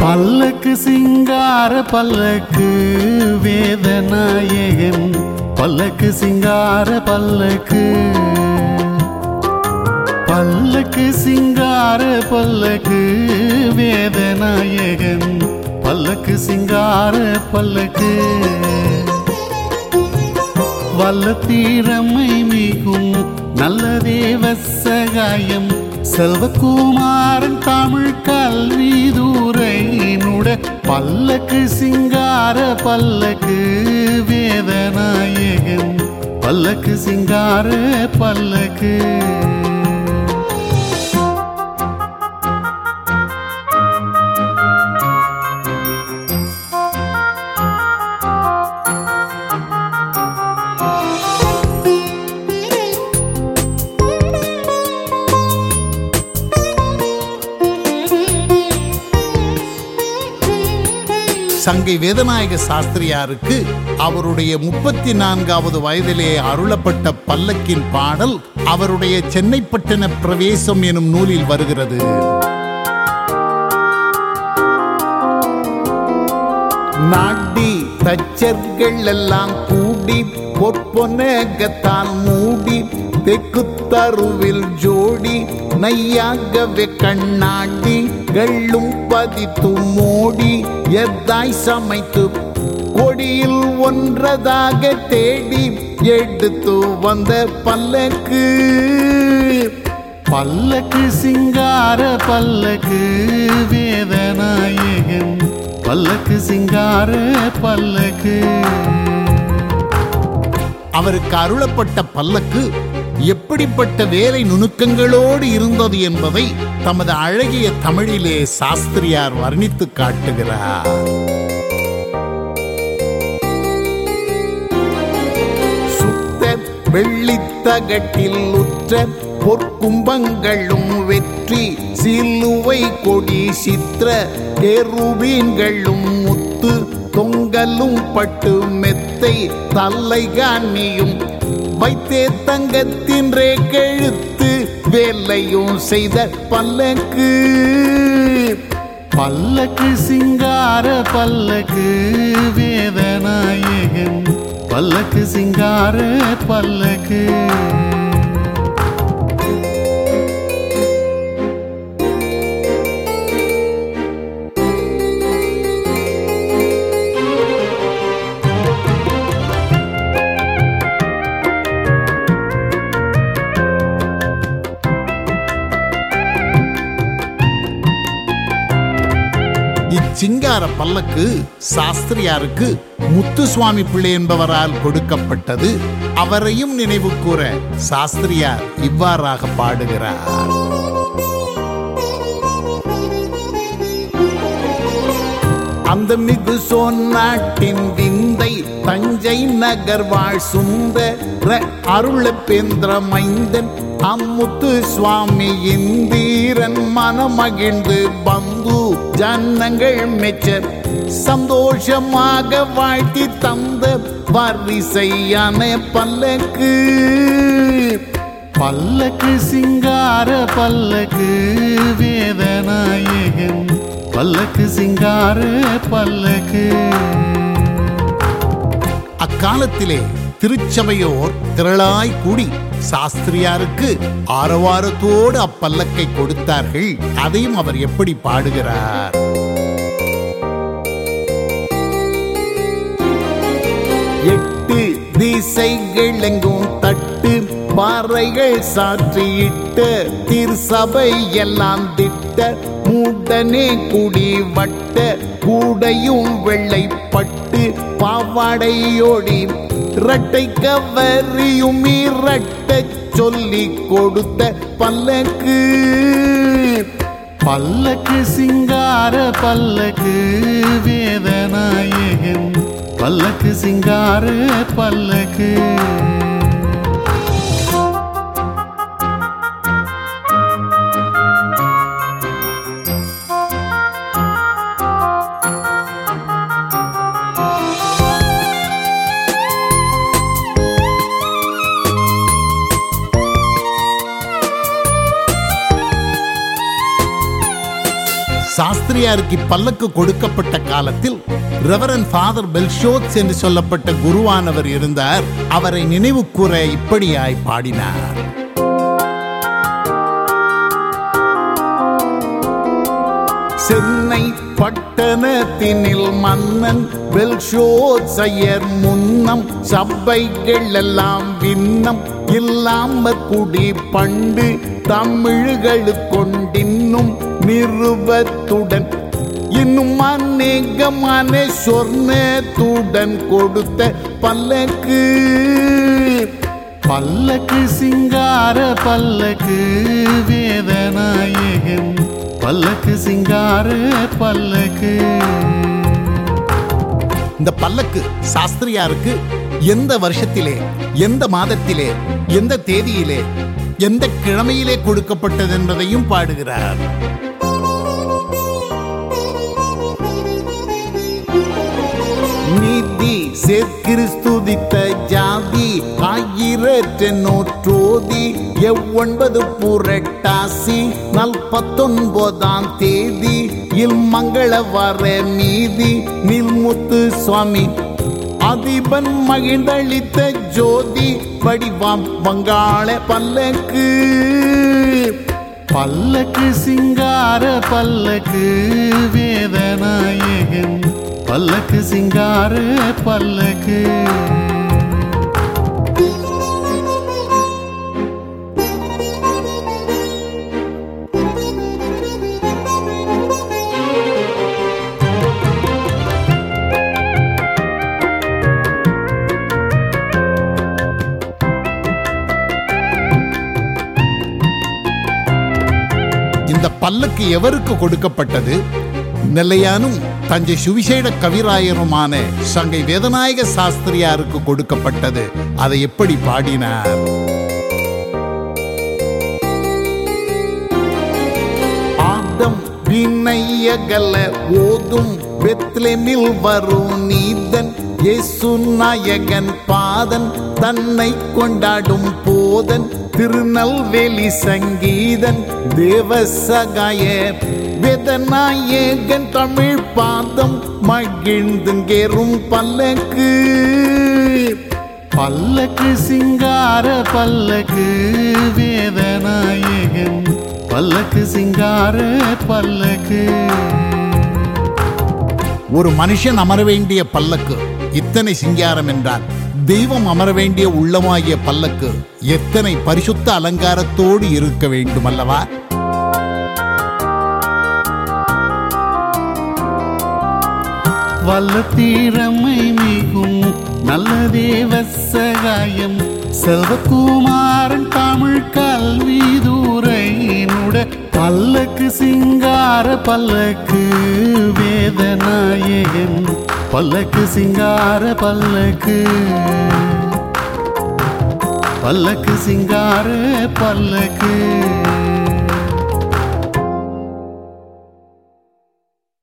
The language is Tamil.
பல்லக்கு சிங்கார பல்லக்கு வேதநாயகன் பல்லக்கு சிங்கார பல்லக்கு பல்லக்கு சிங்கார பல்லக்கு வேதநாயகன் பல்லக்கு சிங்கார பல்லக்கு வல்ல தீரமை மிகும் நல்ல தேவ சகாயம் செல்வகுமாரன் தமிழ் கல்வி தூரையினுட பல்லக்கு சிங்கார பல்லக்கு வேதநாயகன் பல்லக்கு சிங்கார பல்லக்கு சங்கை வேதநாயக சாஸ்திரியாருக்கு அவருடைய முப்பத்தி நான்காவது வயதிலே அருளப்பட்ட பல்லக்கின் பாடல் அவருடைய சென்னைப்பட்டண பிரவேசம் எனும் நூலில் வருகிறது நாடி தச்சர்கள் எல்லாம் கூடி பொற்பொனகத்தால் மூடி தெற்கு தருவில் ஜோடி நையாகவே கண்ணாடி கள்ளும் பதித்து மோடி எத்தாய் சமைத்து கொடியில் ஒன்றதாக தேடி எடுத்து வந்த பல்லக்கு பல்லக்கு சிங்கார பல்லக்கு வேதநாயகன் பல்லக்கு சிங்கார பல்லக்கு அவருக்கு அருளப்பட்ட பல்லக்கு எப்படிப்பட்ட வேலை நுணுக்கங்களோடு இருந்தது என்பதை தமது அழகிய தமிழிலே சாஸ்திரியார் வர்ணித்து காட்டுகிறார் சுத்த வெள்ளித்தகட்டில் உற்ற பொற்கும்பங்களும் வெற்றி சிலுவை கொடி சித்திர கேருபீன்களும் முத்து தொங்கலும் பட்டு மெத்தை தல்லைகானியும் வைத்தே தங்கத்தின்றே கெழுத்து வேலையும் செய்த பல்லக்கு பல்லக்கு சிங்கார பல்லக்கு வேதநாயகன் பல்லக்கு சிங்கார பல்லக்கு இச்சிங்கார பல்லக்கு சாஸ்திரியாருக்கு முத்துசுவாமி பிள்ளை என்பவரால் கொடுக்கப்பட்டது அவரையும் நினைவு கூற சாஸ்திரியார் இவ்வாறாக பாடுகிறார் அந்த மிகு சோநாட்டின் விந்தை தஞ்சை நகர் வாழ் சுந்தர அருள பேந்திர மைந்தன் அம்முத்து சுவாமி இந்தீரன் மனமகிழ்ந்து பந்து ஜன்னங்கள் மெச்ச சந்தோஷமாக வாழ்த்தி தந்த வரிசையான பல்லக்கு பல்லக்கு சிங்கார பல்லக்கு வேதநாயகன் பல்லக்கு சிங்கார பல்லக்கு அக்காலத்திலே திருச்சபையோர் திரளாய் கூடி சாஸ்திரியாருக்கு ஆரவாரத்தோடு அப்பல்லக்கை கொடுத்தார்கள் அதையும் அவர் எப்படி பாடுகிறார் எட்டு திசைகள் எங்கும் தட்டு பாறைகள் சாற்றியிட்ட திருசபை எல்லாம் திட்ட மூடனே குடி வட்ட கூடையும் வெள்ளைப்பட்டு பாவாடையோடி இரட்டை கவரியும் இரட்ட சொல்லி கொடுத்த பல்லக்கு பல்லக்கு சிங்கார பல்லக்கு வேதநாயகன் பல்லக்கு சிங்கார பல்லக்கு சாஸ்திரியாருக்கு பல்லக்கு கொடுக்கப்பட்ட காலத்தில் ரெவரன் ஃபாதர் பெல்ஷோத்ஸ் என்று சொல்லப்பட்ட குருவானவர் இருந்தார் அவரை நினைவு கூற இப்படியாய் பாடினார் சென்னை பட்டணத்தினில் மன்னன் பெல்ஷோத்சையர் முன்னம் சபைகள் எல்லாம் விண்ணம் இல்லாம குடி பண்டு தமிழ்களு கொண்டின்னும் நிருபத்துடன் இன்னும் அநேகமான சொர்ணத்துடன் கொடுத்த பல்லக்கு பல்லக்கு சிங்கார பல்லக்கு வேதநாயகன் பல்லக்கு சிங்கார பல்லக்கு இந்த பல்லக்கு சாஸ்திரியாருக்கு எந்த வருஷத்திலே எந்த மாதத்திலே எந்த தேதியிலே எந்த கிழமையிலே கொடுக்கப்பட்டது என்பதையும் பாடுகிறார் நீதி சேர்க்கிறிஸ்துதித்த ஜாதி ஆயிரற்ற நூற்றோதி எவ்வொன்பது புரட்டாசி நல்பத்தொன்பதாம் தேதி இல் மங்களவார மீதி நில்முத்து சுவாமி அதிபன் மகிழ்ந்தளித்த ஜோதி வடிவாம் வங்காள பல்லக்கு பல்லக்கு சிங்கார பல்லக்கு வேதநாயகன் பல்லக்கு சிங்கார பல்லக்கு இந்த பல்லக்கு எவருக்கு கொடுக்கப்பட்டது நெல்லையானும் தஞ்சை சுவிசேட கவிராயருமான சங்கை வேதநாயக சாஸ்திரியாருக்கு கொடுக்கப்பட்டது அதை எப்படி பாடினார் ஆதம் வினையகல ஓதும் பெத்லெமில் வரும் நீதன் இயேசு நாயகன் பாதன் தன்னை கொண்டாடும் போதன் திருநெல்வேலி சங்கீதன் தேவசகாய வேதநாயகன் தமிழ் பாதம் மகிழ்ந்துங்கேறும் பல்லக்கு பல்லக்கு சிங்கார பல்லக்கு வேதநாயகன் பல்லக்கு சிங்கார பல்லக்கு ஒரு மனுஷன் அமர வேண்டிய பல்லக்கு இத்தனை சிங்காரம் என்றார் தெய்வம் அமர வேண்டிய உள்ளமாகிய பல்லக்கு எத்தனை பரிசுத்த அலங்காரத்தோடு இருக்க வேண்டும் அல்லவா வல்ல தீரமை மிகும் நல்ல தேவ சகாயம் செல்வகுமாரன் தமிழ் கல்வி தூரையினுட பல்லக்கு சிங்கார பல்லக்கு வேதநாயகன் பல்லக்கு சிங்கார பல்லக்கு பல்லக்கு சிங்கார பல்லக்கு